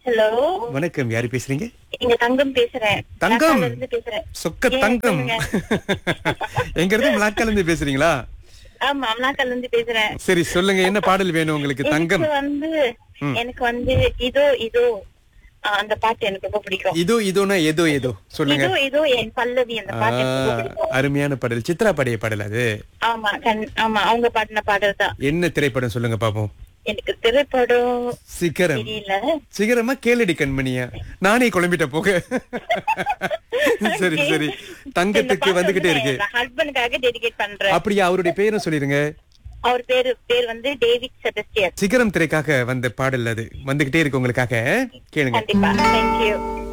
Hello வணக்கம் யாரு பேசுறீங்க இங்க தங்கம் பேசுறேன் தங்கம் நாகால இருந்து பேசுறேன் சொக்க Yes, தங்கம் சொல்லுங்க. எங்க இருந்து மிளாக்கால இருந்து பேசுறீங்களா ஆமா அம்லாக்கால இருந்து பேசுறேன் சரி சொல்லுங்க என்ன பாடல் வேணும் உங்களுக்கு தங்கம் எனக்கு வந்து எனக்கு வந்து இதோ இதோ ஆ, அந்த பாட்டு எனக்கு ரொம்ப பிடிக்கும் இதோ இதோனா ஏதோ ஏதோ சொல்லுங்க இதோ இதோ என் பல்லவி அந்த பாட்டு எனக்கு ரொம்ப ஆ, பிடிக்கும் அருமையான பாடல் சித்ரா பாடிய பாடல் அது ஆமா கண்- ஆமா அவங்க பாடின பாடல் தான் என்ன திரைப்படம் சொல்லுங்க பாப்போம் எனக்கு திரைப்படம் சிகரம் தெரியல சிகரமா கேளடி கண்மணியா நானே குழம்பிட்ட போக சரி சரி தங்கத்துக்கு வந்துகிட்டே இருக்கு ஹஸ்பண்டுக்காக டெடிகேட் பண்றேன் அப்படியா அவருடைய பேரும் சொல்லிருங்க அவர் பேரு பேர் வந்து டேவிட் செபஸ்டியன் சிகரம் திரைக்காக வந்த பாடல் அது வந்துகிட்டே இருக்கு உங்களுக்காக கேளுங்க கண்டிப்பா தேங்க்யூ